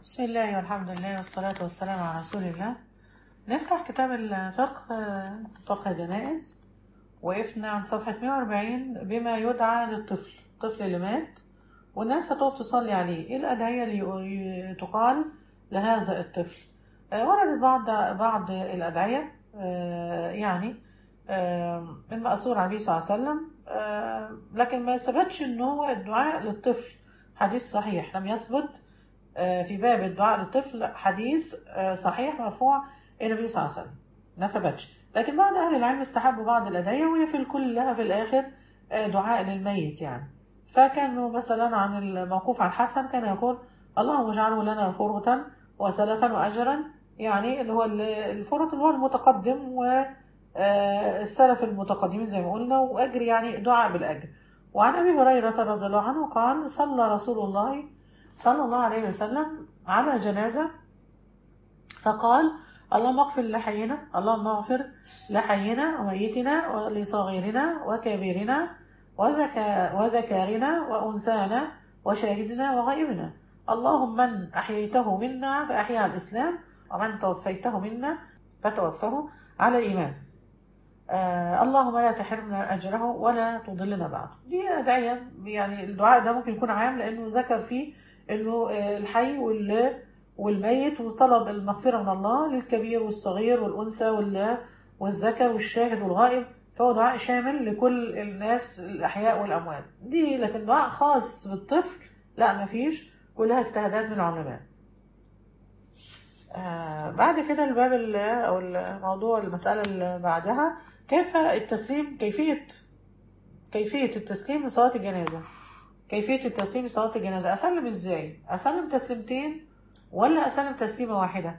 بسم الله والحمد لله والصلاة والسلام على رسول الله نفتح كتاب الفقه فقه الجنائز وقفنا عند صفحة 140 بما يدعى للطفل الطفل اللي مات والناس هتقف تصلي عليه ايه الأدعية اللي تقال لهذا الطفل آه، وردت بعض بعض الأدعية آه، يعني آه، المأثور عن النبي صلى الله عليه وسلم آه، لكن ما ثبتش ان هو الدعاء للطفل حديث صحيح لم يثبت آه، في باب الدعاء للطفل حديث آه، صحيح مرفوع الى النبي صلى الله عليه وسلم ما ثبتش لكن بعض اهل العلم استحبوا بعض الادعيه وهي في الكل لها في الاخر آه، دعاء للميت يعني فكانوا مثلا عن الموقوف عن حسن كان يقول اللهم اجعله لنا فرة وسلفا واجرا يعني اللي هو الفرة اللي هو المتقدم والسلف المتقدمين زي ما قلنا واجر يعني دعاء بالاجر وعن ابي هريره رضي الله عنه قال صلى رسول الله صلى الله عليه وسلم على جنازة فقال اللهم اغفر لحينا اللهم اغفر لحينا وميتنا ولصغيرنا وكبيرنا وذكا وذكارنا وأنثانا وشاهدنا وغائبنا اللهم من أحييته منا فأحيا على الإسلام ومن توفيته منا فتوفه على الإيمان آه اللهم لا تحرمنا أجره ولا تضلنا بعده دي أدعية يعني الدعاء ده ممكن يكون عام لأنه ذكر فيه انه الحي والميت وطلب المغفرة من الله للكبير والصغير والأنثى والذكر والشاهد والغائب فهو دعاء شامل لكل الناس الأحياء والأموات دي لكن دعاء خاص بالطفل لا مفيش كلها اجتهادات من العلماء آه بعد كده الباب أو الموضوع المسألة اللي بعدها كيف التسليم كيفية كيفية التسليم لصلاة الجنازة كيفية التسليم لصلاة الجنازة أسلم إزاي؟ أسلم تسليمتين ولا أسلم تسليمة واحدة؟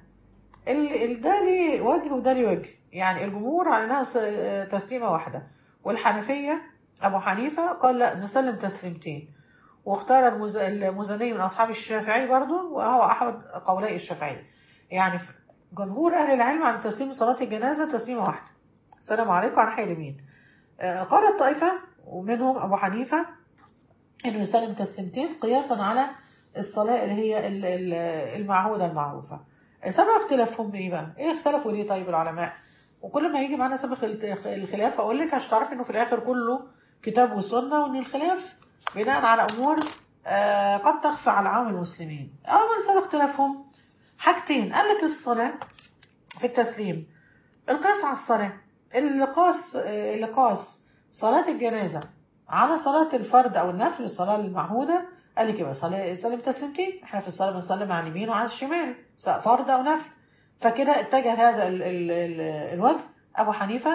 ال ده ليه وجه وده ليه وجه يعني الجمهور على أنها تسليمة واحدة والحنفية أبو حنيفة قال لا نسلم تسليمتين واختار المز... المزني من أصحاب الشافعي برضه وهو أحد قولي الشافعي يعني جمهور أهل العلم عن تسليم صلاة الجنازة تسليمة واحدة السلام عليكم عن حي اليمين قال الطائفة ومنهم أبو حنيفة انه يسلم تسليمتين قياسا على الصلاه اللي هي المعهوده المعروفه سبب اختلافهم ايه بقى ايه اختلفوا ليه طيب العلماء وكل ما يجي معانا سبب الخلاف اقول لك عشان تعرفي انه في الاخر كله كتاب وسنه وان الخلاف بناء على امور آه قد تخفى على عام المسلمين اول سبب اختلافهم حاجتين قال لك الصلاه في التسليم القياس على الصلاه اللي قاس اللي قاس صلاه الجنازه على صلاة الفرد أو النفل الصلاة المعهودة قال لك يبقى صلاة سلم تسليمتين احنا في الصلاة بنسلم على اليمين وعلى الشمال سواء فرد أو نفل فكده اتجه هذا ال ال ال الوجه أبو حنيفة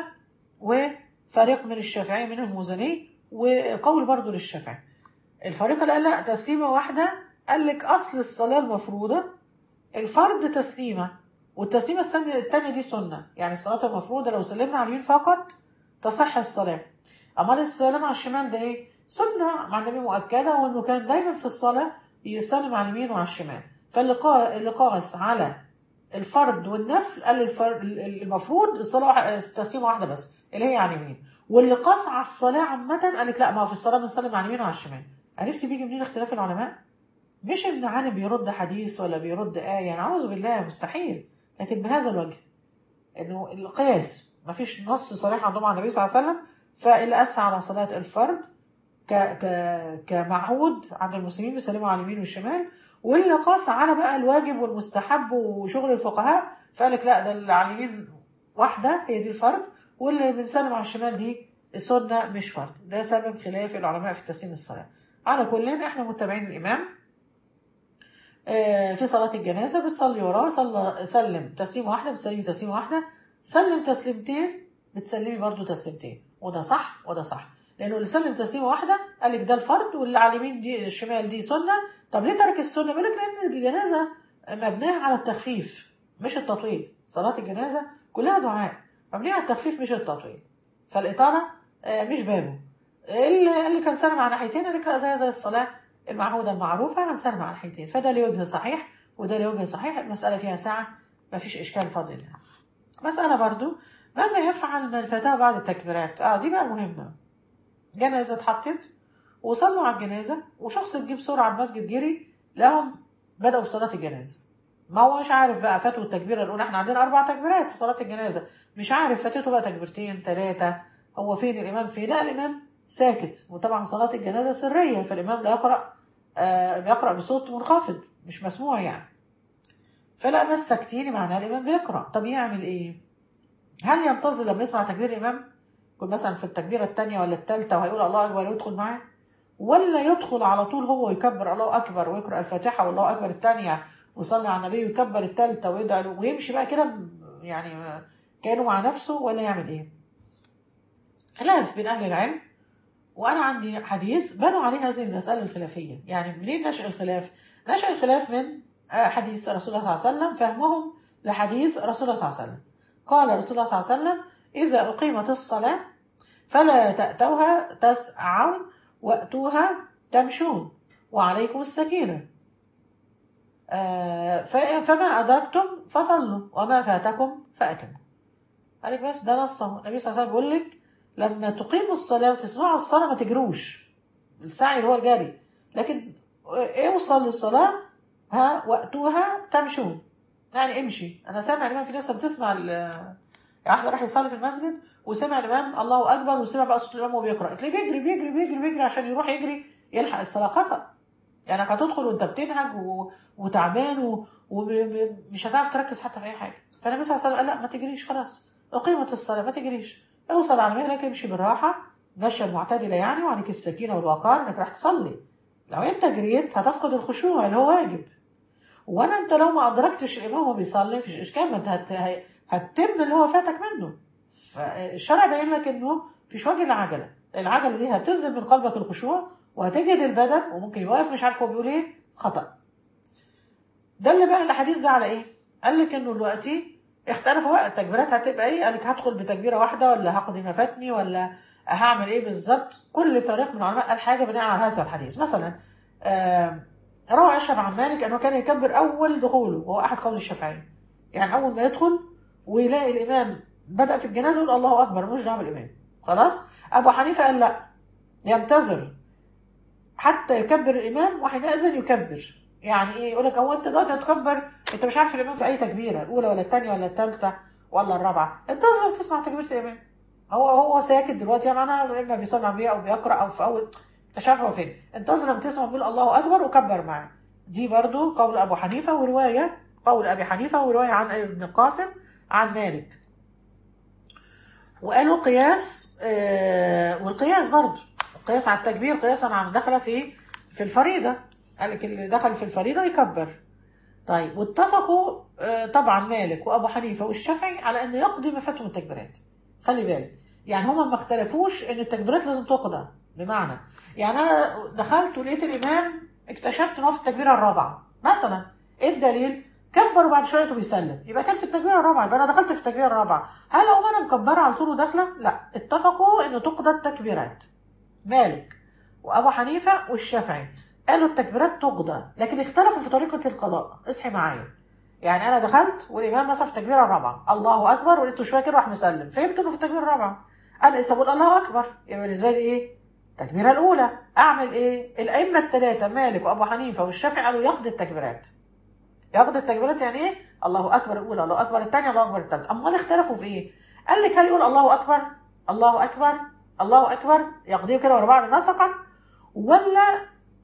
وفريق من الشافعي منهم المزني وقول برضه للشافعي الفريق اللي قال لا تسليمة واحدة قال لك أصل الصلاة المفروضة الفرد تسليمة والتسليمة الثانية دي سنة يعني الصلاة المفروضة لو سلمنا على اليمين فقط تصح الصلاة امال السلام على الشمال ده ايه سنه مع النبي مؤكده وانه كان دايما في الصلاه يسلم على اليمين وعلى الشمال فاللي اللي قاس على الفرد والنفل قال الفرد المفروض الصلاه تسليمه واحده بس اللي هي على اليمين واللي قاس على الصلاه عامه قال لك لا ما هو في الصلاه بنسلم على اليمين وعلى الشمال عرفتي بيجي منين اختلاف العلماء مش ان عالم بيرد حديث ولا بيرد ايه نعوذ بالله مستحيل لكن بهذا الوجه انه القياس ما فيش نص صريح عندهم عن النبي صلى الله عليه وسلم فاللي قاس على صلاة الفرد ك... ك... كمعهود عند المسلمين بيسلموا على اليمين والشمال واللي قاس على بقى الواجب والمستحب وشغل الفقهاء فقال لك لا ده اللي على اليمين واحدة هي دي الفرد واللي بنسلم على الشمال دي السنة مش فرد ده سبب خلاف العلماء في تسليم الصلاة على كل احنا متابعين الإمام في صلاة الجنازة بتصلي وراه صلى سلم تسليمة واحدة بتسلمي تسليمة واحدة سلم تسليمتين بتسلمي برضو تسليمتين وده صح وده صح لانه اللي سلم تسليمه واحده قال لك ده الفرد واللي على اليمين دي الشمال دي سنه طب ليه ترك السنه بيقول لك لان الجنازه مبنيه على التخفيف مش التطويل صلاه الجنازه كلها دعاء مبنيه على التخفيف مش التطويل فالاطاله مش بابه اللي كان سلم على ناحيتين قال لك زي زي الصلاه المعهوده المعروفه هنسلم على ناحيتين فده ليه وجه صحيح وده ليه وجه صحيح المساله فيها ساعه مفيش اشكال بفضل الله مساله برضو ماذا يفعل من فاتها بعد التكبيرات؟ اه دي بقى مهمة. جنازة اتحطت وصلوا على الجنازة وشخص جه بسرعة المسجد جري لهم بدأوا في صلاة الجنازة. ما هوش عارف بقى فاتوا التكبيره الاولى احنا عندنا اربع تكبيرات في صلاه الجنازه مش عارف فاتته بقى تكبيرتين ثلاثه هو فين الامام فين لا الامام ساكت وطبعا صلاه الجنازه سريه فالامام لا يقرا آه بيقرا بصوت منخفض مش مسموع يعني فلا ناس ساكتين معناها الامام بيقرا طب يعمل ايه هل ينتظر لما يسمع تكبير الامام يكون مثلا في التكبيره الثانيه ولا الثالثه وهيقول الله اكبر ويدخل معاه ولا يدخل على طول هو يكبر الله اكبر ويقرا الفاتحه والله اكبر الثانيه ويصلي على النبي ويكبر الثالثه ويدعي له ويمشي بقى كده يعني كانه مع نفسه ولا يعمل ايه؟ خلاف بين اهل العلم وانا عندي حديث بنوا عليه هذه المساله الخلافيه يعني منين نشا الخلاف؟ نشا الخلاف من حديث رسول الله صلى الله عليه وسلم فهمهم لحديث رسول الله صلى الله عليه وسلم قال رسول الله صلى الله عليه وسلم اذا اقيمت الصلاه فلا تاتوها تسعون واتوها تمشون وعليكم السكينه آه فما أدركتم فصلوا وما فاتكم فأتموا قالك بس ده نصه النبي صلى الله عليه وسلم بيقول لك لما تقيموا الصلاة وتسمعوا الصلاة ما تجروش السعي اللي هو الجري لكن اوصل للصلاة ها وقتوها تمشون يعني امشي انا سامع الامام في ناس بتسمع يعني واحد راح يصلي في المسجد وسمع الامام الله اكبر وسمع بقى صوت الامام وهو بيقرا تلاقيه بيجري بيجري بيجري بيجري عشان يروح يجري يلحق الصلاه خطأ يعني هتدخل وانت بتنهج و... وتعبان ومش و... هتعرف تركز حتى في اي حاجه فالنبي صلى الله عليه وسلم قال لا ما تجريش خلاص اقيمت الصلاه ما تجريش اوصل على مهلك امشي بالراحه ماشيه معتدله يعني وعليك السكينه والوقار انك راح تصلي لو انت جريت هتفقد الخشوع اللي هو واجب وانا انت لو ما ادركتش الامام وهو بيصلي مفيش اشكال ما انت هت... هتتم اللي هو فاتك منه فالشرع باين لك انه مفيش وجه العجله العجله دي هتنزل من قلبك الخشوع وهتجد البدن وممكن يوقف مش عارف هو بيقول ايه خطأ ده اللي بقى الحديث ده على ايه قال لك انه دلوقتي اختلفوا بقى التكبيرات هتبقى ايه قال لك هدخل بتكبيره واحده ولا هقضي ما فاتني ولا هعمل ايه بالظبط كل فريق من العلماء قال حاجه بناء على هذا الحديث مثلا آه روى اشهب عن مالك انه كان يكبر اول دخوله وهو احد قول الشافعي يعني اول ما يدخل ويلاقي الامام بدا في الجنازه يقول الله اكبر مش دعوه بالامام خلاص ابو حنيفه قال لا ينتظر حتى يكبر الامام وحينئذ يكبر يعني ايه يقول لك هو انت دلوقتي هتكبر انت مش عارف الامام في اي تكبيره الاولى ولا الثانيه ولا الثالثه ولا الرابعه انتظر تسمع تكبيره الامام هو هو ساكت دلوقتي يعني انا اما بيصلي بيها او بيقرا او في اول انت مش عارف هو فين انتظر لما تسمع بيقول الله اكبر وكبر معاه دي برضو قول ابو حنيفه وروايه قول ابي حنيفه وروايه عن ابن القاسم عن مالك وقالوا قياس آه والقياس برضو قياس على التكبير قياسا عن دخل في في الفريضه قال لك اللي دخل في الفريضه يكبر طيب واتفقوا آه طبعا مالك وابو حنيفه والشافعي على ان يقضي ما فاتهم التكبيرات خلي بالك يعني هما ما اختلفوش ان التكبيرات لازم تقضى بمعنى يعني انا دخلت ولقيت الامام اكتشفت ان هو في التكبيره الرابعه مثلا ايه الدليل كبر وبعد شويه بيسلم يبقى كان في التكبيره الرابعه يبقى انا دخلت في التكبيره الرابعه هل اقوم انا مكبره على طول وداخله لا اتفقوا ان تقضى التكبيرات مالك وابو حنيفه والشافعي قالوا التكبيرات تقضى لكن اختلفوا في طريقه القضاء اصحي معايا يعني انا دخلت والامام مثلا في التكبيره الرابعه الله اكبر ولقيته شويه كده راح مسلم فهمت انه في التكبيره الرابعه قال اذا بقول الله اكبر يبقى بالنسبه لي ايه التكبيره الاولى اعمل ايه الائمه الثلاثه مالك وابو حنيفه والشافعي قالوا يقضي التكبيرات يقضي التكبيرات يعني ايه الله اكبر الاولى الله اكبر الثانيه الله اكبر الثالثه امال اختلفوا في ايه قال لك هل يقول الله اكبر الله اكبر الله اكبر يقضيه كده ورا بعض نسقا ولا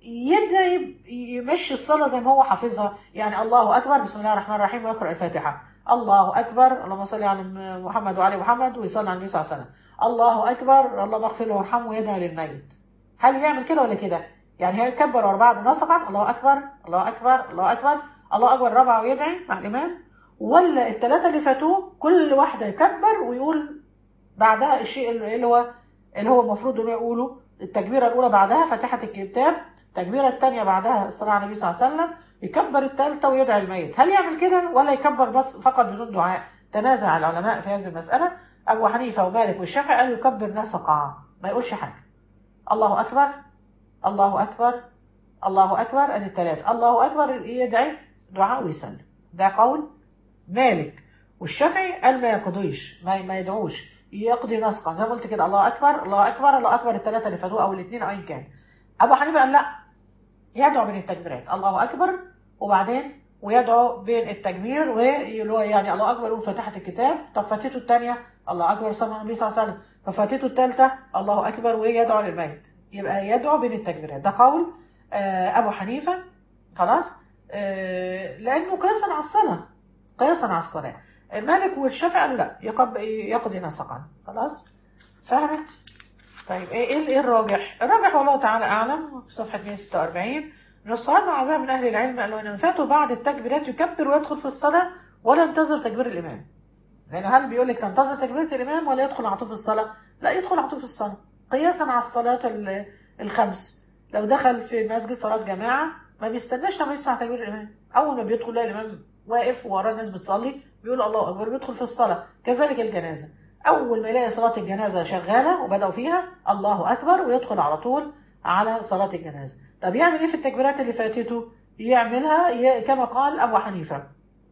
يدعي يمشي الصلاه زي ما هو حافظها يعني الله اكبر بسم الله الرحمن الرحيم ويقرا الفاتحه الله اكبر اللهم صل على محمد وعلى محمد ويصلي على النبي صلى الله عليه وسلم الله اكبر اللهم اغفر له وارحمه ويدعي للميت هل يعمل كده ولا كده يعني هيكبر ورا بعض نسقا الله اكبر الله اكبر الله اكبر الله اكبر رابعه ويدعي مع الامام ولا الثلاثه اللي فاتوه كل واحده يكبر ويقول بعدها الشيء اللي هو اللي هو المفروض انه يقوله التكبيره الاولى بعدها فاتحه الكتاب التكبيره الثانيه بعدها الصلاه على النبي صلى الله عليه وسلم يكبر الثالثه ويدعي الميت هل يعمل كده ولا يكبر بس فقط بدون دعاء تنازع العلماء في هذه المساله ابو حنيفه ومالك والشافعي قالوا يكبر نسقا ما يقولش حاجه الله اكبر الله اكبر الله اكبر ادي الثلاثه الله اكبر يدعي دعاء ويسلم ده قول مالك والشافعي قال ما يقضيش ما, ما يدعوش يقضي نسقا زي ما قلت كده الله اكبر الله اكبر الله اكبر الثلاثه اللي فاتوه او الاثنين ايا كان ابو حنيفه قال لا يدعو بين التكبيرات الله اكبر وبعدين ويدعو بين التكبير واللي هو يعني الله اكبر يقول فاتحه الكتاب طب فاتته الثانيه الله اكبر صلى النبي صلى الله عليه وسلم طب فاتته الثالثه الله اكبر ويدعو للميت يبقى يدعو بين التكبيرات ده قول آه ابو حنيفه خلاص آه لانه قياسا على الصلاه قياسا على الصلاه مالك والشافعي قالوا لا يقب يقضي نسقا خلاص فهمت طيب ايه ايه إيه الراجح الراجح والله تعالى اعلم في صفحه 146 ان الصحابه عذاب من اهل العلم قالوا ان فاتوا بعد التكبيرات يكبر ويدخل في الصلاه ولا ينتظر تكبير الامام لان هل بيقول لك تنتظر تكبيره الامام ولا يدخل على طول في الصلاه لا يدخل على طول في الصلاه قياسا على الصلاه ال- الخمس لو دخل في مسجد صلاه جماعه ما بيستناش لما يسمع تكبير الامام اول ما بيدخل يلاقي الامام واقف وراه الناس بتصلي بيقول الله اكبر بيدخل في الصلاه كذلك الجنازه اول ما يلاقي صلاه الجنازه شغاله وبداوا فيها الله اكبر ويدخل على طول على صلاه الجنازه طب يعمل ايه في التكبيرات اللي فاتته يعملها ي- كما قال ابو حنيفه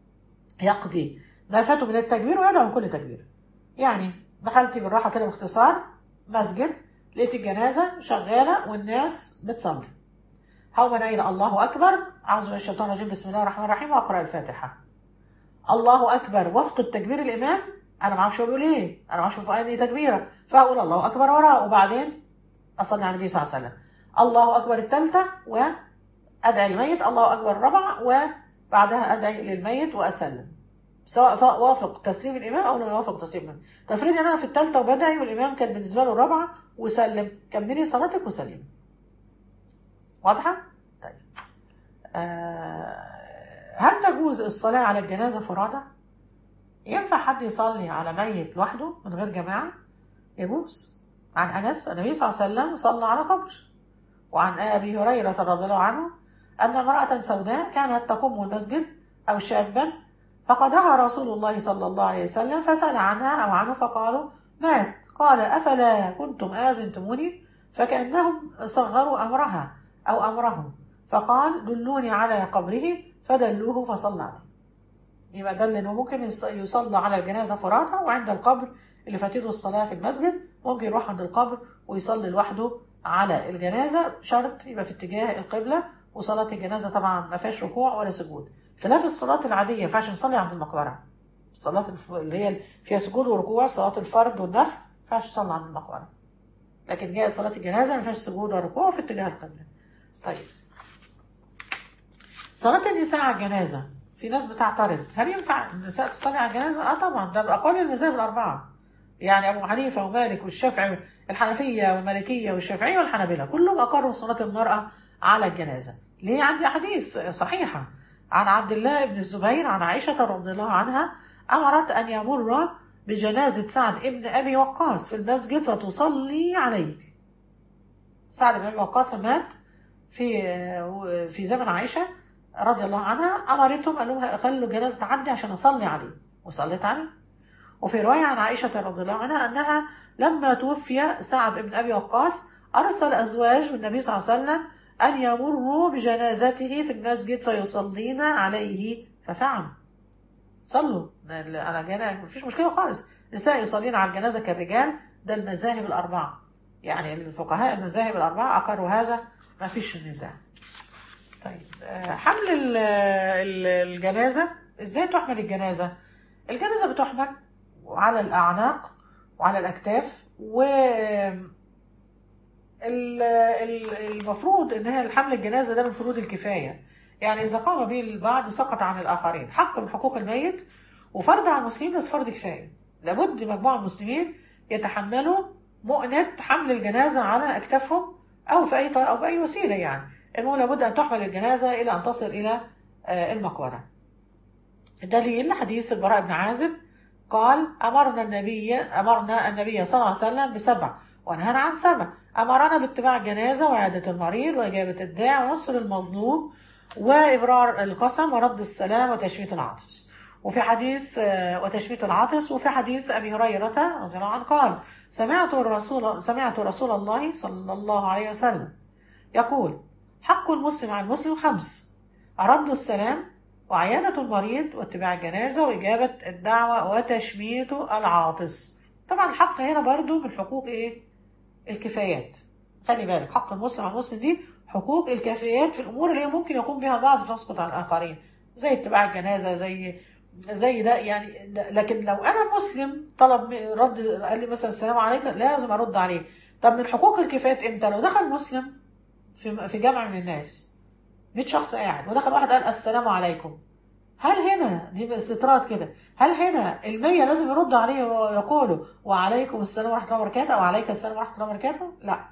يقضي ما فاته من التكبير ويدعو من كل تكبير يعني دخلتي بالراحه كده باختصار مسجد لقيت الجنازه شغاله والناس بتصلي هو من أين الله أكبر أعوذ بالله الشيطان الرجيم بسم الله الرحمن الرحيم وأقرأ الفاتحة الله أكبر وفق التكبير الإمام أنا ما اعرفش أقول إيه أنا ما اعرفش في أي تكبيرة فأقول الله أكبر وراه وبعدين أصلي على النبي صلى الله عليه وسلم الله أكبر الثالثة وأدعي الميت الله أكبر الرابعة وبعدها أدعي للميت وأسلم سواء ف- وافق تسليم الإمام أو لم يوافق تسليم الإمام تفرض أنا في الثالثة وبدعي والإمام كان بالنسبة له الرابعة وسلم كملي صلاتك وسلمي واضحة؟ طيب آه هل تجوز الصلاة على الجنازة فرادى؟ ينفع حد يصلي على ميت لوحده من غير جماعة؟ يجوز عن أنس النبي صلى الله عليه وسلم صلى على قبر وعن أبي هريرة رضي الله عنه أن امرأة سوداء كانت تقوم المسجد أو شابا فقدها رسول الله صلى الله عليه وسلم فسأل عنها أو عنه فقالوا مات قال أفلا كنتم آذنتموني فكأنهم صغروا أمرها أو أمره فقال دلوني على قبره فدلوه فصلى عليه يبقى دل انه ممكن يص- يصلى على الجنازه فرادى وعند القبر اللي فاتته الصلاه في المسجد ممكن يروح عند القبر ويصلي لوحده على الجنازه شرط يبقى في اتجاه القبله وصلاه الجنازه طبعا ما فيهاش ركوع ولا سجود خلاف الصلاه العاديه ما ينفعش نصلي عند المقبره الصلاه الف- اللي هي فيها سجود وركوع صلاه الفرد والنفل ما ينفعش تصلي عند المقبره لكن جاء صلاه الجنازه ما فيهاش سجود ولا ركوع في اتجاه القبله طيب صلاة النساء على الجنازة في ناس بتعترض هل ينفع النساء تصلي على الجنازة؟ اه طبعا ده بأقوال المذاهب الأربعة يعني أبو حنيفة ومالك والشافعي الحنفية والمالكية والشافعية والحنابلة كلهم أقروا صلاة المرأة على الجنازة ليه عندي أحاديث صحيحة عن عبد الله بن الزبير عن عائشة رضي الله عنها أمرت أن يمر بجنازة سعد ابن أبي وقاص في المسجد فتصلي عليه سعد بن أبي وقاص مات في في زمن عائشة رضي الله عنها أمرتهم قال لهم خلوا الجنازة تعدي عشان أصلي عليه وصليت عليه وفي رواية عن عائشة رضي الله عنها أنها لما توفي سعد بن أبي وقاص أرسل أزواج النبي صلى الله عليه وسلم أن يمروا بجنازته في المسجد فيصلين عليه ففعل صلوا على جنازة مفيش مشكلة خالص نساء يصلين على الجنازة كالرجال ده المذاهب الأربعة يعني الفقهاء المذاهب الأربعة أقروا هذا ما فيش نزاع طيب آه، حمل ال- ال- الجنازة ازاي تحمل الجنازة الجنازة بتحمل على الأعناق وعلى الأكتاف و ال- ال- المفروض ان هي الحمل الجنازة ده من فروض الكفاية يعني إذا قام به البعض سقط عن الآخرين حق من حقوق الميت وفرض على المسلمين بس فرض كفاية لابد مجموعة من المسلمين يتحملوا مؤنة حمل الجنازة على أكتافهم أو في أي طريقة أو بأي وسيلة يعني المهم لابد أن تحمل الجنازة إلى أن تصل إلى آه، المقبرة دليل حديث البراء بن عازب قال أمرنا النبي أمرنا النبي صلى الله عليه وسلم بسبع ونهانا عن سبع أمرنا باتباع الجنازة وعيادة المريض وإجابة الداع ونصر المظلوم وإبرار القسم ورد السلام وتشميت العطس وفي حديث آه، وتشميت العطس وفي حديث أبي هريرة رضي الله عنه قال سمعت الرسول سمعت رسول الله صلى الله عليه وسلم يقول حق المسلم على المسلم خمس رد السلام وعيادة المريض واتباع الجنازة وإجابة الدعوة وتشميت العاطس طبعا الحق هنا برضو من حقوق إيه؟ الكفايات خلي بالك حق المسلم على المسلم دي حقوق الكفايات في الأمور اللي هي ممكن يقوم بها البعض وتسقط عن الآخرين زي اتباع الجنازه زي زي ده يعني ده لكن لو انا مسلم طلب م- رد قال لي مثلا السلام عليكم لازم ارد عليه طب من حقوق الكفايه امتى لو دخل مسلم في في جمع من الناس 100 شخص قاعد ودخل واحد قال السلام عليكم هل هنا دي استطراد كده هل هنا المية لازم يرد عليه ويقولوا وعليكم السلام ورحمة الله وبركاته أو عليك السلام ورحمة الله وبركاته لا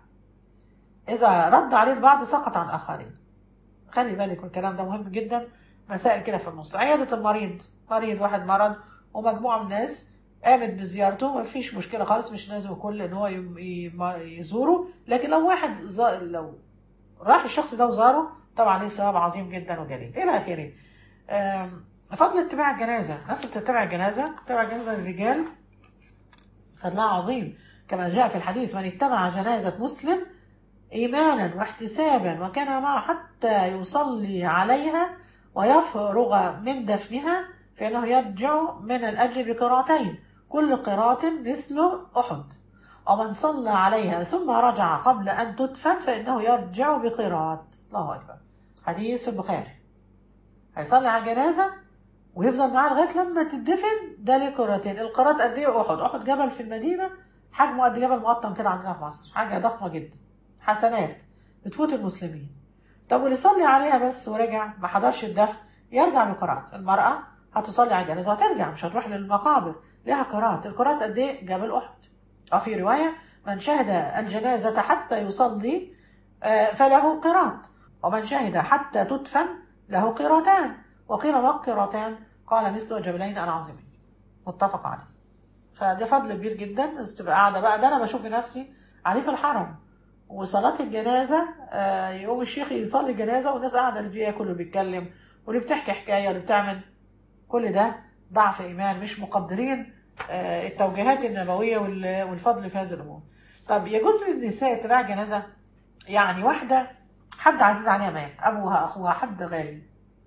إذا رد عليه البعض سقط عن الآخرين خلي بالك من الكلام ده مهم جدا مسائل كده في النص عيادة المريض مريض واحد مرض ومجموعة من الناس قامت بزيارته مفيش مشكلة خالص مش لازم الكل إن هو يم- يم- يزوره لكن لو واحد زا... لو راح الشخص ده وزاره طبعا ليه ثواب عظيم جدا وجليل إلى آخره آم، فضل اتباع الجنازة الناس اللي بتتبع الجنازة تتبع الجنازة للرجال فضلها عظيم كما جاء في الحديث من اتبع جنازة مسلم إيمانا واحتسابا وكان معه حتى يصلي عليها ويفرغ من دفنها فإنه يرجع من الأجر بقراءتين كل قراءة مثل أحد ومن صلى عليها ثم رجع قبل أن تدفن فإنه يرجع بقراءة الله أكبر حديث في البخاري هيصلي على الجنازة ويفضل معاه لغاية لما تدفن ده ليه قارتين القارات قد إيه أحد أحد جبل في المدينة حجمه قد جبل مقطم كده عندنا في مصر حاجة ضخمة جدا حسنات بتفوت المسلمين طب واللي يصلي عليها بس ورجع ما حضرش الدفن يرجع بقراءة المرأة هتصلي على الجنازة وهترجع مش هتروح للمقابر ليها قراءة القراءة قد إيه جبل أحد أو في رواية من شهد الجنازة حتى يصلي آه، فله قراءة ومن شهد حتى تدفن له قيرتان وقيل ما قيرتان قال مثل جبلين انا عظيمين متفق عليه فده فضل كبير جدا الناس تبقى قاعده بقى ده انا بشوف نفسي عليه في الحرم وصلاة الجنازة آه، يقوم الشيخ يصلي الجنازة والناس قاعدة اللي بياكل واللي بيتكلم واللي بتحكي حكاية واللي بتعمل كل ده ضعف إيمان مش مقدرين آه، التوجيهات النبوية وال- والفضل في هذه الأمور طب يجوز للنساء اتباع جنازة يعني واحدة حد عزيز عليها مات أبوها أخوها حد غالي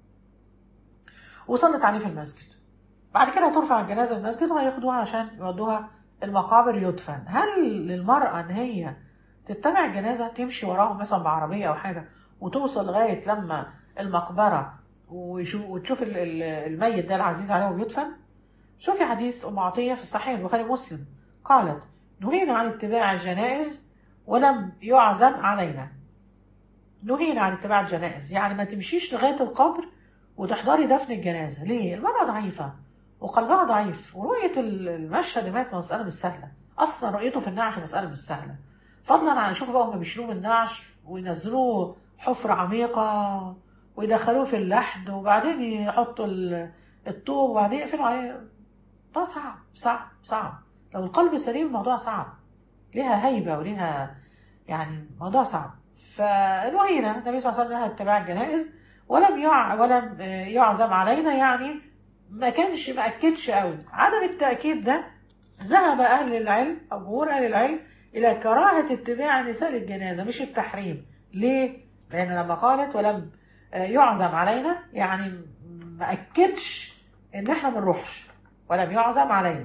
وصلت عليه في المسجد بعد كده ترفع الجنازة من المسجد وهياخدوها عشان يودوها المقابر يدفن هل للمرأة إن هي تتبع الجنازة تمشي وراهم مثلا بعربية أو حاجة وتوصل لغاية لما المقبرة ويشوف وتشوف ال- ال- الميت ده العزيز عليه وبيدفن شوفي حديث أم عطية في الصحيح البخاري مسلم قالت نهينا عن اتباع الجنائز ولم يعزم علينا نهينا عن اتباع الجنائز يعني ما تمشيش لغاية القبر وتحضري دفن الجنازة ليه؟ المرأة ضعيفة وقلبها ضعيف ورؤية ال- المشهد مات مسألة مش سهلة أصلا رؤيته في النعش مسألة مش سهلة فضلا عن شوفوا بقى هم بيشيلوه من النعش وينزلوه حفرة عميقة ويدخلوه في اللحد وبعدين يحطوا ال- الطوب وبعدين يقفلوا عليه ده صعب صعب صعب لو القلب سليم الموضوع صعب ليها هيبة وليها يعني موضوع صعب فنهينا النبي صلى الله عليه وسلم نهى اتباع الجنائز ولم يع... ولم آه، يعزم علينا يعني ما كانش ما اكدش قوي عدم التاكيد ده ذهب اهل العلم او جمهور اهل العلم الى كراهه اتباع النساء للجنازه مش التحريم ليه لان لما قالت ولم آه، يعزم علينا يعني ما اكدش ان احنا ما نروحش ولم يعزم علينا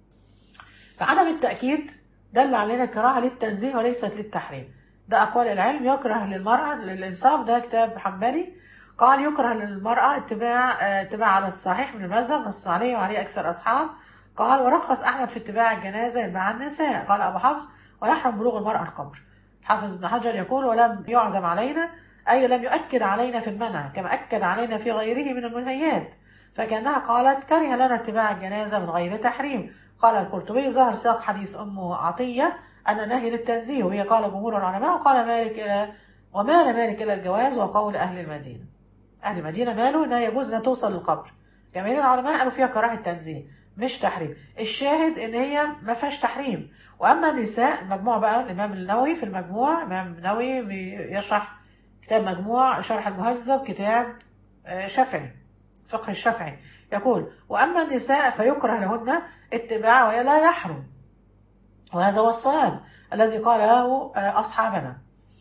فعدم التاكيد دل علينا الكراهه للتنزيه وليست للتحريم ده اقوال العلم يكره للمراه للانصاف ده كتاب حنبلي قال يكره للمرأة اتباع آه، اتباع على الصحيح من المذهب نص عليه وعليه أكثر أصحاب قال ورخص أحمد في اتباع الجنازة مع النساء قال أبو حفص ويحرم بلوغ المرأة القبر حافظ ابن حجر يقول ولم يعزم علينا أي لم يؤكد علينا في المنع كما أكد علينا في غيره من المنهيات فكأنها قالت كره لنا اتباع الجنازة من غير تحريم قال القرطبي ظهر سياق حديث أم عطية أن نهي للتنزيه وهي قال جمهور العلماء وقال مالك إلى ومال مالك إلى الجواز وقول أهل المدينة أهل المدينة مالوا إنها يجوز إنها توصل للقبر جماهير العلماء قالوا فيها كراهة تنزيه مش تحريم الشاهد إن هي ما فيهاش تحريم وأما النساء المجموع بقى الإمام النووي في المجموع الإمام النووي بيشرح كتاب مجموع شرح المهذب كتاب آه، شافعي فقه الشافعي يقول وأما النساء فيكره لهن اتباع ولا يحرم وهذا هو الصواب الذي قاله آه، أصحابنا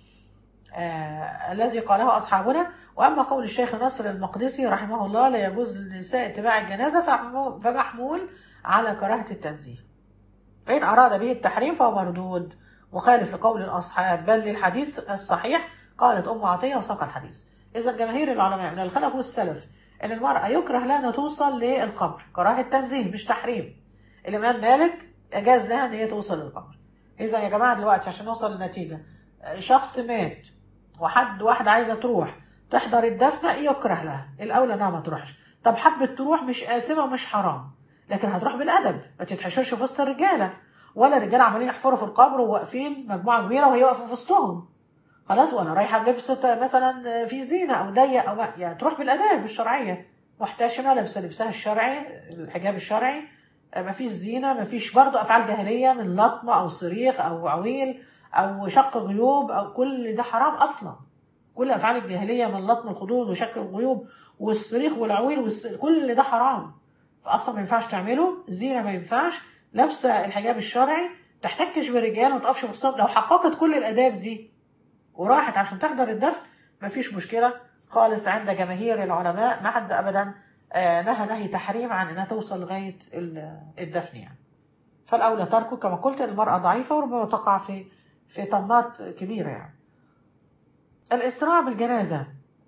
آه، الذي قاله أصحابنا وأما قول الشيخ نصر المقدسي رحمه الله لا يجوز للنساء اتباع الجنازة فمحمول- فمحمول على كراهة التنزيه فإن أراد به التحريم فهو مردود مخالف لقول الأصحاب بل للحديث الصحيح قالت أم عطية وساق الحديث إذا جماهير العلماء من الخلف والسلف ان المرأة يكره لها انها توصل للقبر كراهة تنزيه مش تحريم الامام مالك اجاز لها ان هي توصل للقبر اذا يا جماعة دلوقتي عشان نوصل لنتيجة شخص مات وحد واحدة عايزة تروح تحضر الدفنة يكره لها الاولى انها ما تروحش طب حبت تروح مش قاسمة ومش حرام لكن هتروح بالادب ما تتحشرش في وسط الرجالة ولا الرجالة عمالين يحفروا في القبر وواقفين مجموعة كبيرة وهي واقفة في وسطهم خلاص وانا رايحه بلبس مثلا في زينه او ضيق او يعني تروح بالاداب الشرعيه محتشمه لابسه لبسها الشرعي الحجاب الشرعي ما فيش زينه ما فيش برضه افعال جاهليه من لطمه او صريخ او عويل او شق غيوب او كل ده حرام اصلا كل افعال الجاهليه من لطم الخدود وشق الغيوب والصريخ والعويل والس... كل ده حرام فاصلا ما ينفعش تعمله زينه ما ينفعش لابسه الحجاب الشرعي تحتكش برجال وما تقفش في الصف لو حققت كل الاداب دي وراحت عشان تحضر الدفن مفيش مشكلة خالص عند جماهير العلماء ما حد أبدا نهى نهي تحريم عن أنها توصل لغاية الدفن يعني فالأولى تركه كما قلت المرأة ضعيفة وربما تقع في في طمات كبيرة يعني الإسراع بالجنازة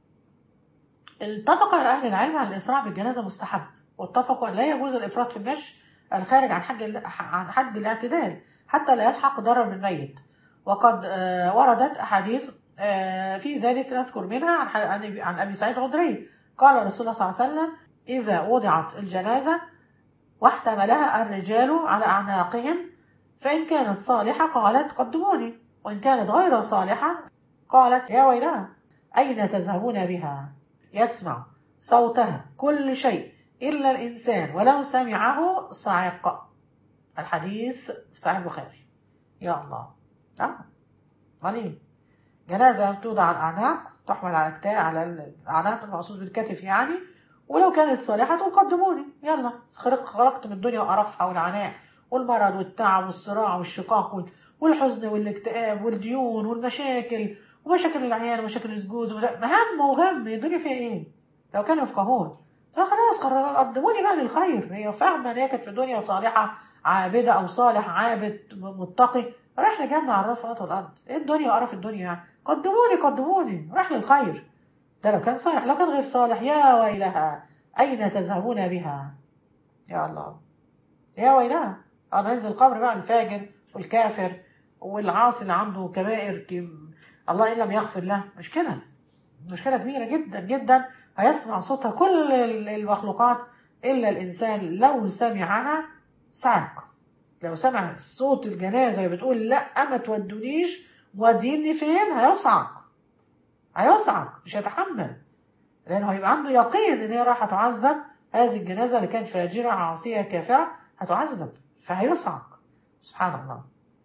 اتفق أهل العلم على الإسراع بالجنازة مستحب واتفقوا أن لا يجوز الإفراط في المشي الخارج عن حد عن حد الاعتدال حتى لا يلحق ضرر بالميت وقد وردت أحاديث في ذلك نذكر منها عن عن أبي سعيد الخدري قال رسول الله صلى الله عليه وسلم إذا وضعت الجنازة واحتملها الرجال على أعناقهم فإن كانت صالحة قالت قدموني وإن كانت غير صالحة قالت يا ويلها أين تذهبون بها يسمع صوتها كل شيء إلا الإنسان ولو سمعه صعق الحديث في صحيح البخاري يا الله اه امال جنازه توضع على الاعناق تحمل على الكتاء على الاعناق المقصود بالكتف يعني ولو كانت صالحه قدموني يلا خرجت من الدنيا وقرفها والعناء والمرض والتعب والصراع والشقاق والحزن والاكتئاب والديون والمشاكل ومشاكل العيال ومشاكل الجوز مهم وغم الدنيا فيها ايه؟ لو كانوا يفقهون خلاص قدموني بقى للخير هي فاهمه ان هي كانت في الدنيا صالحه عابده او صالح عابد متقي رايح لجنة على راس سماوات والأرض إيه الدنيا وقرف الدنيا يعني قدموني قدموني رايح للخير ده لو كان صالح لو كان غير صالح يا ويلها أين تذهبون بها يا الله يا ويلها أنا ينزل القبر بقى الفاجر والكافر والعاصي اللي عنده كبائر كم... الله إن لم يغفر له مشكلة مشكلة كبيرة جدا جدا هيسمع صوتها كل المخلوقات إلا الإنسان لو سمعها صعق لو سمع صوت الجنازة بتقول لا ما تودونيش وديني فين هيصعق هيصعق مش هيتحمل لأنه هيبقى عنده يقين إن هي راح تعذب هذه الجنازة اللي كانت فاجرة عاصية كافرة هتعذب فهيصعق سبحان الله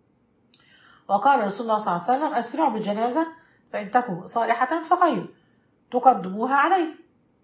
وقال رسول الله صلى الله عليه وسلم أسرعوا بالجنازة فإن تكن صالحة فخير تقدموها عليه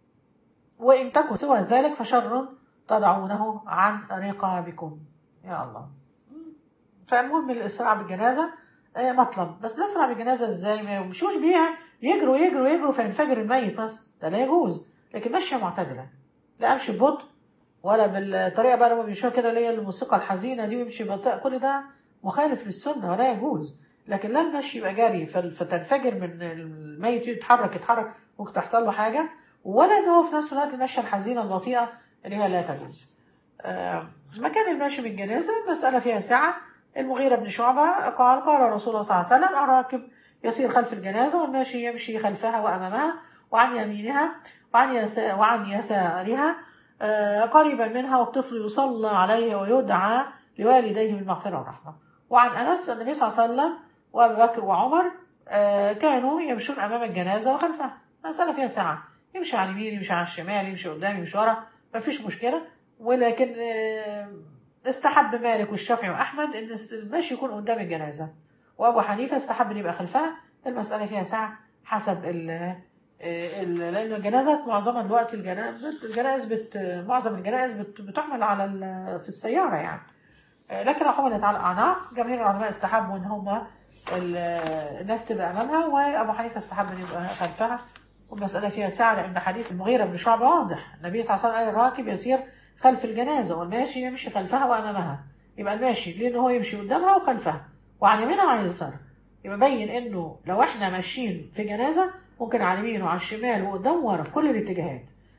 وإن تكن سوى ذلك فشر تضعونه عن رقابكم يا الله فالمهم الإسراع بالجنازة مطلب بس نسرع بالجنازة ازاي ما يمشوش بيها يجروا يجروا يجروا فينفجر الميت بس ده لا يجوز لكن ماشية معتدلة لا امشي ببطء ولا بالطريقة بقى لما بيمشوها كده اللي هي الموسيقى الحزينة دي ويمشي بطيء كل ده مخالف للسنة ولا يجوز لكن لا المشي يبقى جري فتنفجر من الميت يتحرك يتحرك ممكن تحصل له حاجة ولا ان هو في نفس الوقت المشية الحزينة البطيئة اللي هي لا تجوز آه مكان المشي بالجنازة المسألة فيها سعة المغيرة بن شعبة قال قال رسول الله صلى الله عليه وسلم الراكب يسير خلف الجنازة والماشي يمشي خلفها وأمامها وعن يمينها وعن, يسا وعن يسارها آه قريبا منها والطفل يصلى عليه ويدعى لوالديه بالمغفرة والرحمة وعن أنس النبي صلى الله عليه وسلم وأبي بكر وعمر آه كانوا يمشون أمام الجنازة وخلفها مسألة فيها سعة يمشي على اليمين يمشي على الشمال يمشي قدام يمشي ورا مفيش مشكلة ولكن آه استحب مالك والشافعي واحمد ان المشي يكون قدام الجنازه وابو حنيفه استحب ان يبقى خلفها المساله فيها ساعه حسب ال ال لان الجنازه معظمها دلوقتي الجنائز الجنائز بت معظم الجنائز بت بتحمل على في السياره يعني لكن لو حملت على الاعناق جماهير العلماء استحبوا ان هم الناس تبقى امامها وابو حنيفه استحب ان يبقى خلفها والمساله فيها ساعه لان حديث المغيره بن شعبه واضح النبي صلى الله عليه وسلم قال الراكب يسير خلف الجنازة والماشي يمشي خلفها وأمامها يبقى الماشي لأنه هو يمشي قدامها وخلفها وعن يمينها وعن يسارها يبقى بين إنه لو إحنا ماشيين في جنازة ممكن على اليمين وعلى الشمال وقدام ورا في كل الاتجاهات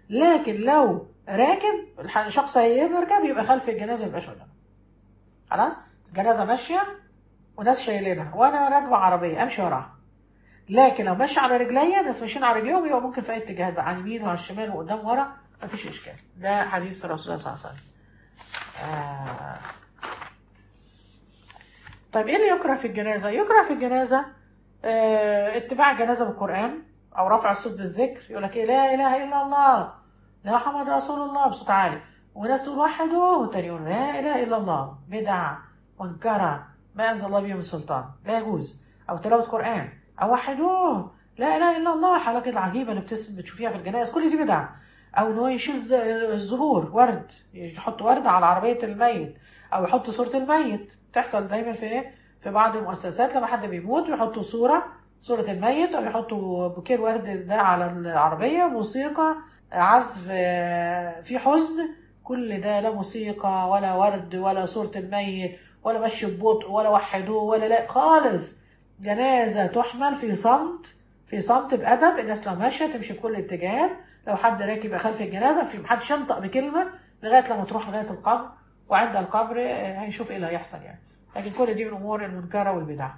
لكن لو راكب الح- شخص هيركب يبقى خلف الجنازه ما يبقاش قدامه خلاص الجنازه ماشيه وناس شايلينها وانا راكبه عربيه امشي وراها لكن لو ماشي على رجليا ناس ماشيين على رجليهم يبقى ممكن في اي اتجاه بقى على اليمين وعلى الشمال وقدام ورا مفيش اشكال ده حديث الرسول صلى الله عليه وسلم آه. طيب ايه اللي يكره في الجنازه يكره في الجنازه آه اتباع الجنازه بالقران او رفع الصوت بالذكر يقول لك إيه لا اله الا الله لا محمد رسول الله بصوت عالي وناس تقول وحدوه والتاني يقول لا اله الا الله بدع منكره ما انزل الله به من سلطان لا يجوز او تلاوه قران او وحدوه لا اله الا الله حركات العجيبه اللي بتسم بتشوفيها في الجنائز كل دي بدع او ان هو يشيل ز- الزهور ورد يحط ورد على عربيه الميت او يحط صوره الميت بتحصل دايما في ايه في بعض المؤسسات لما حد بيموت يحطوا صوره صوره الميت او يحطوا بوكيه الورد ده على العربيه موسيقى عزف آه، في حزن كل ده لا موسيقى ولا ورد ولا صوره الميت ولا مشي ببطء ولا وحدوه ولا لا خالص جنازه تحمل في صمت في صمت بأدب الناس لو ماشية تمشي في كل الاتجاهات لو حد راكب يبقى خلف الجنازة في محدش ينطق بكلمة لغاية لما تروح لغاية القبر وعند القبر آه، هيشوف ايه اللي هيحصل يعني لكن كل دي من الأمور المنكرة والبدع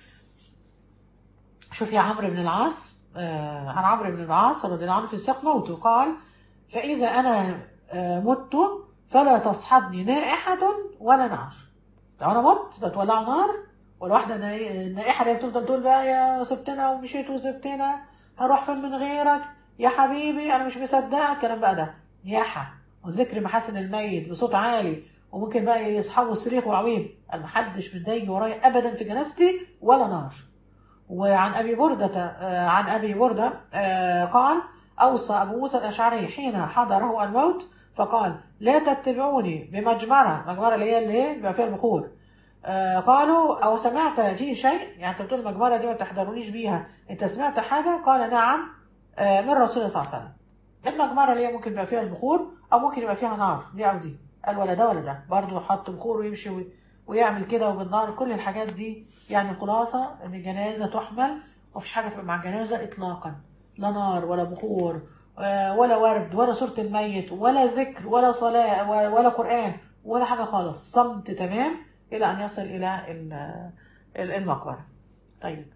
شوف يا عمرو بن العاص آه، عن عمرو بن العاص رضي الله عنه في سياق موته قال فإذا أنا آه، مت فلا تصحبني نائحة ولا نار لو أنا مت لا تولعوا نار والواحدة نا- النائحة اللي بتفضل تقول بقى يا سبتنا ومشيت وسبتنا هروح فين من غيرك يا حبيبي أنا مش مصدقة الكلام بقى ده نياحة وذكر محاسن الميت بصوت عالي وممكن بقى يصحبوا صريخ وعويم أنا محدش متضايق ورايا أبدا في جنازتي ولا نار وعن أبي بردة آه، عن أبي بردة آه، قال أوصى أبو موسى الأشعري حين حضره الموت فقال لا تتبعوني بمجمرة مجمرة اللي هي اللي إيه؟ بيبقى فيها البخور آه، قالوا أو سمعت فيه شيء يعني أنت بتقول المجمرة دي ما تحضرونيش بيها أنت سمعت حاجة قال نعم آه، من رسول الله صلى الله عليه وسلم المجمرة اللي هي ممكن يبقى فيها البخور أو ممكن يبقى فيها نار دي أو دي قال ولا ده ولا ده برضه حط بخور ويمشي وي- ويعمل كده وبالنار كل الحاجات دي يعني الخلاصة إن الجنازة تحمل ومفيش حاجة تبقى مع الجنازة إطلاقا لا نار ولا بخور آه، ولا ورد ولا صورة الميت ولا ذكر ولا صلاة ولا- ولا قرآن ولا حاجة خالص صمت تمام إلى أن يصل إلى ال- ال- المقبرة طيب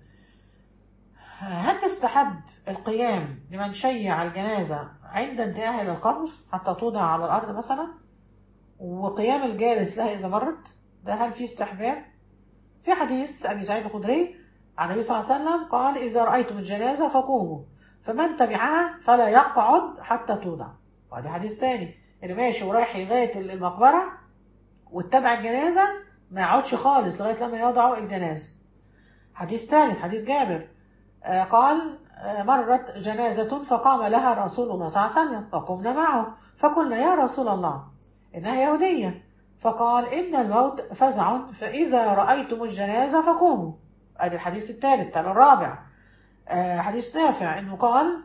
هل يستحب القيام لمن شيع الجنازة عند انتهائها إلى القبر حتى توضع على الأرض مثلا وقيام الجالس لها إذا مرت ده هل في استحباب في حديث أبي سعيد الخدري عن النبي صلى الله عليه وسلم قال إذا رأيتم الجنازة فقوموا فمن تبعها فلا يقعد حتى توضع وادي حديث تاني اللي ماشي ورايح لغاية المقبرة واتبع الجنازة ما يقعدش خالص لغاية لما يوضعوا الجنازة حديث ثالث حديث جابر آه، قال آه، مرت جنازة فقام لها رسول الله صلى الله عليه وسلم فقمنا معه فقلنا يا رسول الله إنها يهودية فقال إن الموت فزع فإذا رأيتم الجنازة فقوموا ادي الحديث الثالث طب الرابع آه، حديث نافع انه قال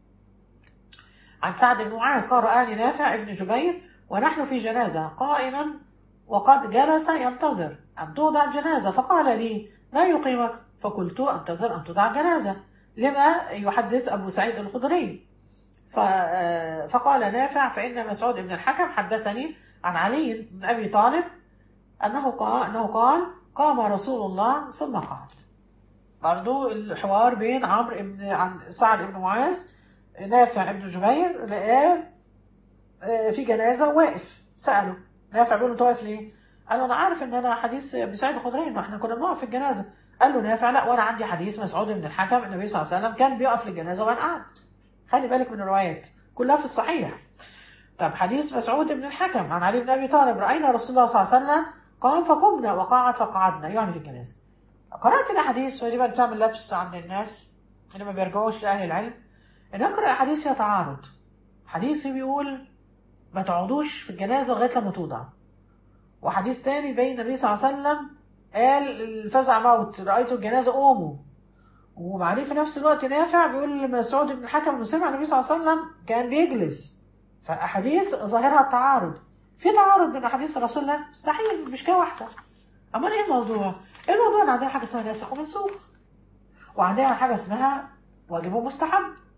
عن سعد بن معاذ قال رآني نافع ابن جبير ونحن في جنازة قائما وقد جلس ينتظر أن توضع الجنازة فقال لي ما يقيمك فقلت أنتظر أن توضع الجنازة لما يحدث أبو سعيد الخدري ف- آه، فقال نافع فإن مسعود بن الحكم حدثني عن علي بن أبي طالب أنه قال, أنه قال قام رسول الله ثم قعد برضو الحوار بين عمرو بن عن سعد بن معاذ نافع بن جبير لقاه آه، في جنازة واقف سأله نافع بيقول له أنت واقف ليه؟ قال له أنا عارف إن أنا حديث أبي سعيد الخدري ما إحنا كنا بنقف في الجنازة قال له نافع لا وأنا عندي حديث مسعود بن الحكم النبي صلى الله عليه وسلم كان بيقف للجنازة وأنا قاعد خلي بالك من الروايات كلها في الصحيح طب حديث مسعود بن الحكم عن علي بن ابي طالب راينا رسول الله صلى الله عليه وسلم قام فقمنا وقعد فقعدنا يعني في الجنازه قرات الاحاديث ودي بقى بتعمل لبس عند الناس اللي ما بيرجعوش لاهل العلم ان اقرا احاديث فيها تعارض حديث بيقول ما تقعدوش في الجنازه لغايه لما توضع وحديث تاني بين النبي صلى الله عليه وسلم قال الفزع موت رايت الجنازه قوموا وبعدين في نفس الوقت نافع بيقول لمسعود بن الحكم انه سمع النبي صلى الله عليه وسلم كان بيجلس فاحاديث ظاهرها التعارض في تعارض بين احاديث رسول الله مستحيل مش كده واحده امال ايه الموضوع الموضوع ان عندنا حاجه اسمها ناسخ ومنسوخ وعندنا حاجه اسمها واجب ومستحب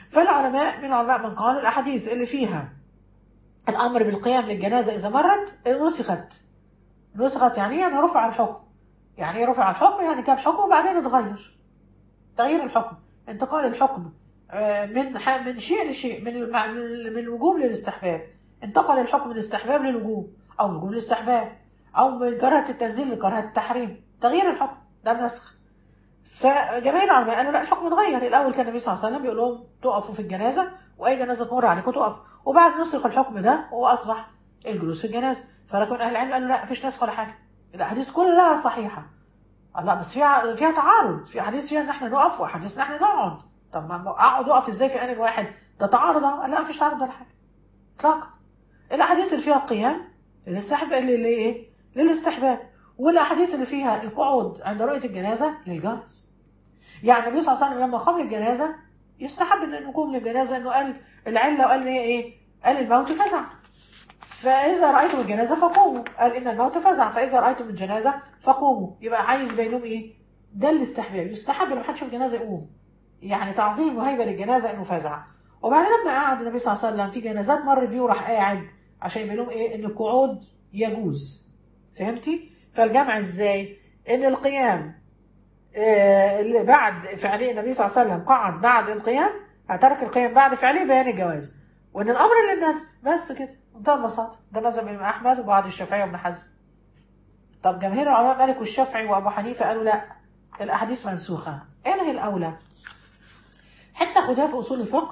فالعلماء من العلماء من قالوا الاحاديث اللي فيها الامر بالقيام للجنازه اذا مرت نسخت نسخت يعني إيه؟ يعني رفع الحكم يعني ايه رفع الحكم يعني كان حكم وبعدين اتغير تغيير الحكم انتقال الحكم آه، من ح- من شيء لشيء من الم- من من الوجوب للاستحباب انتقل الحكم من الاستحباب للوجوب او من الوجوب للاستحباب او من كراهه التنزيل لكراهه التحريم تغيير الحكم ده نسخ فجماهير العلماء قالوا لا الحكم اتغير الاول كان النبي صلى الله عليه وسلم بيقول لهم تقفوا في الجنازه واي جنازه تمر عليكم تقف وبعد نسخ الحكم ده هو اصبح الجلوس في الجنازه فركن اهل العلم قالوا لا مفيش نسخ ولا حاجه الاحاديث كلها صحيحه الله بس فيها فيها تعارض في احاديث فيها ان احنا نقف واحاديث ان احنا نقعد طب ما اقعد اقف ازاي في ان واحد ده تعارض أهو. لا مفيش تعارض ولا حاجه اطلاقا الاحاديث اللي فيها القيام للاستحباب للايه للاستحباب والاحاديث اللي فيها القعود عند رؤيه الجنازه للجواز يعني النبي صلى الله عليه وسلم لما قام للجنازه يستحب ان نقوم للجنازه انه قال العله وقال لي ايه قال الموت فزع فاذا رايتم الجنازه فقوموا قال ان الموت فزع فاذا رايتم الجنازه فقوموا يبقى عايز بينهم ايه ده الاستحباب يستحب لما حد يشوف جنازه يقوم يعني تعظيم وهيبه للجنازه انه فزع وبعدين لما قعد النبي صلى الله عليه وسلم في جنازات مر بيه وراح قاعد عشان يبين لهم ايه ان القعود يجوز فهمتي فالجمع ازاي ان القيام آه، اللي بعد فعليه النبي صلى الله عليه وسلم قعد بعد القيام ترك القيام بعد فعليه بيان الجواز وان الامر للندب بس كده منتهى البساطه ده مذهب الامام احمد وبعض الشافعي وابن حزم طب جماهير العلماء مالك والشافعي وابو حنيفه قالوا لا الاحاديث منسوخه اين هي الاولى حتى خدها في اصول الفقه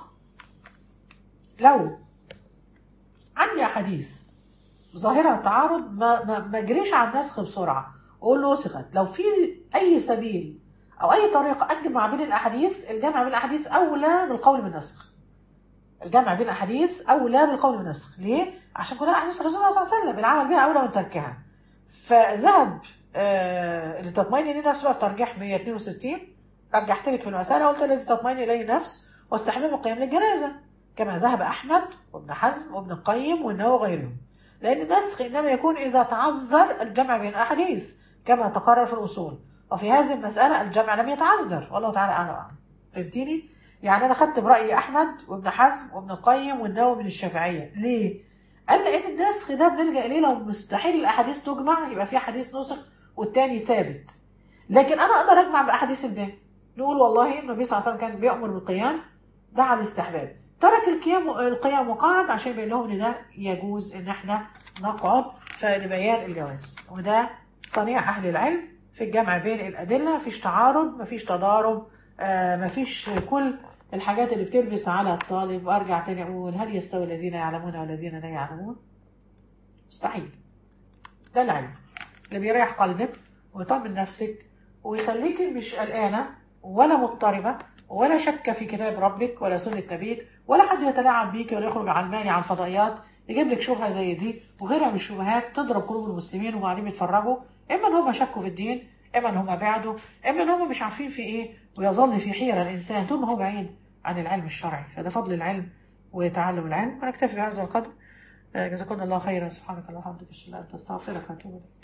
لو عندي احاديث ظاهره التعارض ما ما ما اجريش على النسخ بسرعه واقول له وثقت لو في اي سبيل او اي طريقه اجمع بين الاحاديث الجمع بين الاحاديث اولى بالقول بالنسخ الجمع بين الاحاديث اولى بالقول بالنسخ ليه عشان كلها احاديث رسول الله صلى الله عليه وسلم العمل بها اولى من تركها فذهب آه اللي تطمئن اليه نفسه بقى في ترجيح 162 رجحت لك في المساله قلت الذي تطمئن اليه نفس واستحباب القيام للجنازه كما ذهب احمد وابن حزم وابن القيم والنووي وغيرهم لان النسخ انما يكون اذا تعذر الجمع بين الاحاديث كما تقرر في الاصول وفي هذه المساله الجمع لم يتعذر والله تعالى اعلم وأعلم. فهمتيني يعني انا خدت براي احمد وابن حزم وابن القيم والنووي من الشافعيه ليه قال لان النسخ ده بنلجا اليه لو مستحيل الاحاديث تجمع يبقى في حديث نسخ والتاني ثابت لكن انا اقدر اجمع باحاديث الباب نقول والله النبي صلى الله عليه وسلم كان بيامر بالقيام ده على الاستحباب ترك القيام القيام وقعد عشان يبين لهم ان ده يجوز ان احنا نقعد فلبيان الجواز وده صنيع اهل العلم في الجمع بين الادله مفيش تعارض مفيش تضارب آه مفيش كل الحاجات اللي بتلبس على الطالب وارجع تاني اقول هل يستوي الذين يعلمون والذين لا يعلمون مستحيل ده العلم اللي بيريح قلبك ويطمن نفسك ويخليك مش قلقانه ولا مضطربه ولا شك في كتاب ربك ولا سنه نبيك ولا حد يتلاعب بيك ولا يخرج علماني على الفضائيات يجيب لك شبهه زي دي وغيرها من الشبهات تضرب قلوب المسلمين وهم قاعدين بيتفرجوا اما ان هم شكوا في الدين اما ان هم بعدوا اما ان هم مش عارفين في ايه ويظل في حيره الانسان طول ما هو بعيد عن العلم الشرعي فده فضل العلم وتعلم العلم ونكتفي بهذا القدر آه، جزاكم الله خيرا سبحانك اللهم وبحمدك اشهد ان لا اله الا انت استغفرك واتوب اليك